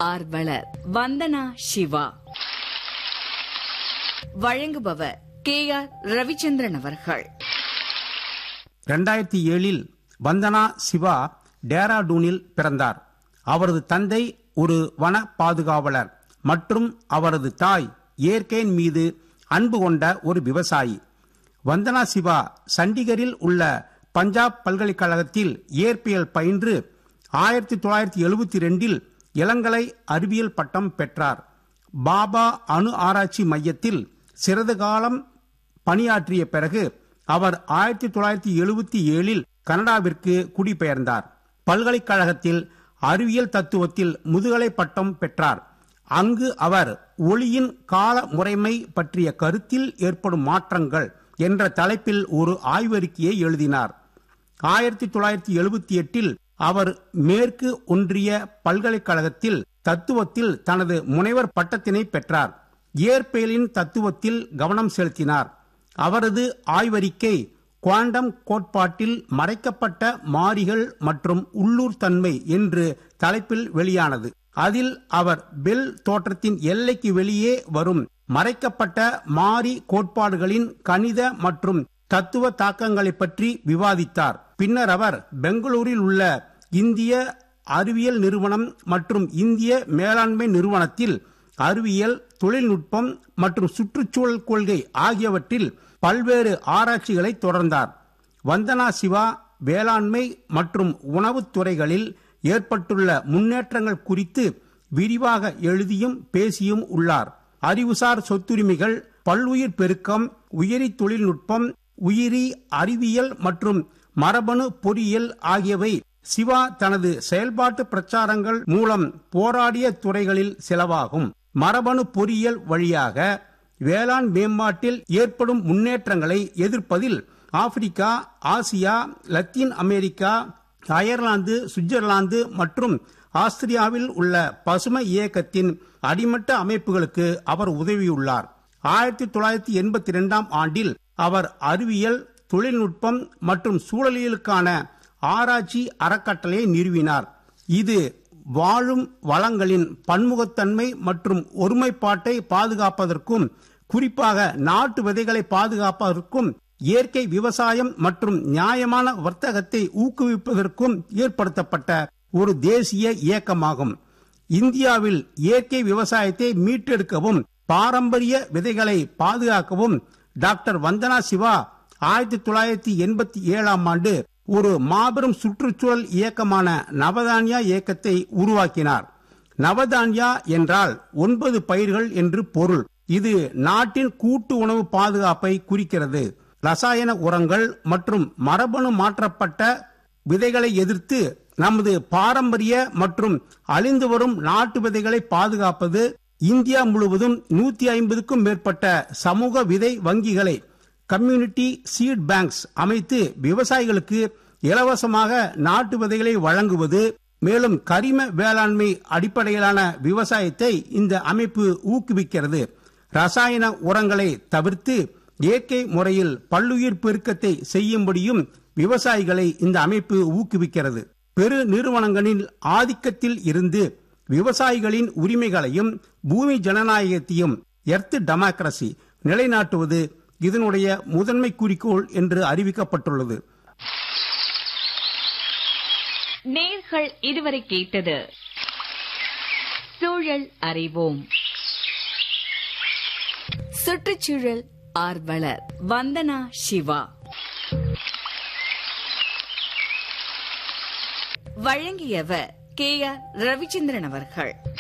ஆர்வலர் வந்தனா சிவா வழங்குபவர் K R Ravichandran அவர்கள் ரெண்டாயிரத்தி ஏழில் வந்தனா சிவா டேராடூனில் பிறந்தார் அவரது தந்தை ஒரு வன பாதுகாவலர் மற்றும் அவரது தாய் இயற்கையின் மீது அன்பு கொண்ட ஒரு விவசாயி வந்தனா சிவா சண்டிகரில் உள்ள பஞ்சாப் பல்கலைக்கழகத்தில் இயற்பியல் பயின்று ஆயிரத்தி தொள்ளாயிரத்தி எழுபத்தி ரெண்டில் இளங்கலை அறிவியல் பட்டம் பெற்றார் பாபா அணு ஆராய்ச்சி மையத்தில் சிறிது காலம் பணியாற்றிய பிறகு அவர் ஆயிரத்தி தொள்ளாயிரத்தி எழுபத்தி ஏழில் கனடாவிற்கு குடிபெயர்ந்தார் பல்கலைக்கழகத்தில் அறிவியல் தத்துவத்தில் முதுகலை பட்டம் பெற்றார் அங்கு அவர் ஒளியின் கால முறைமை பற்றிய கருத்தில் ஏற்படும் மாற்றங்கள் என்ற தலைப்பில் ஒரு ஆய்வறிக்கையை எழுதினார் ஆயிரத்தி தொள்ளாயிரத்தி எழுபத்தி எட்டில் அவர் மேற்கு ஒன்றிய பல்கலைக்கழகத்தில் தத்துவத்தில் தனது முனைவர் பட்டத்தினை பெற்றார் இயற்பியலின் தத்துவத்தில் கவனம் செலுத்தினார் அவரது ஆய்வறிக்கை குவாண்டம் கோட்பாட்டில் மறைக்கப்பட்ட மாறிகள் மற்றும் உள்ளூர் தன்மை என்று தலைப்பில் வெளியானது அதில் அவர் பெல் தோற்றத்தின் எல்லைக்கு வெளியே வரும் மறைக்கப்பட்ட மாறி கோட்பாடுகளின் கணித மற்றும் தத்துவ தாக்கங்களை பற்றி விவாதித்தார் பின்னர் அவர் பெங்களூரில் உள்ள இந்திய அறிவியல் நிறுவனம் மற்றும் இந்திய மேலாண்மை நிறுவனத்தில் அறிவியல் தொழில்நுட்பம் மற்றும் சுற்றுச்சூழல் கொள்கை ஆகியவற்றில் பல்வேறு ஆராய்ச்சிகளை தொடர்ந்தார் வந்தனா சிவா வேளாண்மை மற்றும் உணவுத் துறைகளில் ஏற்பட்டுள்ள முன்னேற்றங்கள் குறித்து விரிவாக எழுதியும் பேசியும் உள்ளார் அறிவுசார் சொத்துரிமைகள் பல்லுயிர் பெருக்கம் உயிரி தொழில்நுட்பம் உயிரி அறிவியல் மற்றும் மரபணு பொறியியல் ஆகியவை சிவா தனது செயல்பாட்டு பிரச்சாரங்கள் மூலம் போராடிய துறைகளில் சிலவாகும் மரபணு பொறியியல் வழியாக வேளாண் மேம்பாட்டில் ஏற்படும் முன்னேற்றங்களை எதிர்ப்பதில் Africa Asia Latin America Ireland Switzerland மற்றும் ஆஸ்திரியாவில் உள்ள பசுமை இயக்கத்தின் அடிமட்ட அமைப்புகளுக்கு அவர் உதவியுள்ளார் ஆயிரத்தி தொள்ளாயிரத்தி எண்பத்தி இரண்டாம் ஆண்டில் அவர் அறிவியல் தொழில்நுட்பம் மற்றும் சூழலியலுக்கான ஆராய்ச்சி அறக்கட்டளையை நிறுவினார் இது வாழும் வளங்களின் பன்முகத்தன்மை மற்றும் ஒருமைப்பாட்டை பாதுகாப்பதற்கும் குறிப்பாக நாட்டு விதைகளை பாதுகாப்பதற்கும் இயற்கை விவசாயம் மற்றும் நியாயமான வர்த்தகத்தை ஊக்குவிப்பதற்கும் ஏற்படுத்தப்பட்ட ஒரு தேசிய இயக்கமாகும் இந்தியாவில் இயற்கை விவசாயத்தை மீட்டெடுக்கவும் பாரம்பரிய விதைகளை பாதுகாக்கவும் டாக்டர் வந்தனா சிவா ஆயிரத்தி தொள்ளாயிரத்தி எண்பத்தி ஏழாம் ஆண்டு ஒரு மாபெரும் சுற்றுச்சூழல் இயக்கமான நவதானியா இயக்கத்தை உருவாக்கினார் நவதானியா என்றால் ஒன்பது பயிர்கள் என்று பொருள் இது நாட்டின் கூட்டு உணவு பாதுகாப்பை குறிக்கிறது ரசாயன உரங்கள் மற்றும் மரபணு மாற்றப்பட்ட விதைகளை எதிர்த்து நமது பாரம்பரிய மற்றும் அழிந்து வரும் நாட்டு விதைகளை பாதுகாப்பது இந்தியா முழுவதும் நூத்தி ஐம்பதுக்கும் மேற்பட்ட சமூக விதை வங்கிகளை கம்யூனிட்டி சீட் பேங்க்ஸ் அமைத்து விவசாயிகளுக்கு இலவசமாக நாட்டு விதைகளை வழங்குவது மேலும் கரிம வேளாண்மை அடிப்படையிலான விவசாயத்தை இந்த அமைப்பு ஊக்குவிக்கிறது ரசாயன உரங்களை தவிர்த்து இயற்கை முறையில் பல்லுயிர் பெருக்கத்தை செய்யும்படியும் விவசாயிகளை இந்த அமைப்பு ஊக்குவிக்கிறது பெரு நிறுவனங்களின் ஆதிக்கத்தில் இருந்து விவசாயிகளின் உரிமைகளையும் பூமி ஜனநாயகத்தையும் எர்த் டெமோக்ரசி நிலைநாட்டுவது இதனுடைய முதன்மை குறிக்கோள் என்று அறிவிக்கப்பட்டுள்ளது நேர்கள் இதுவரை கேட்டது சூழல் அறிவோம் சுற்றுச்சூழல் ஆர்வலர் வந்தனா சிவா வழங்கியவர் கே ஆர் ரவிச்சந்திரன் அவர்கள்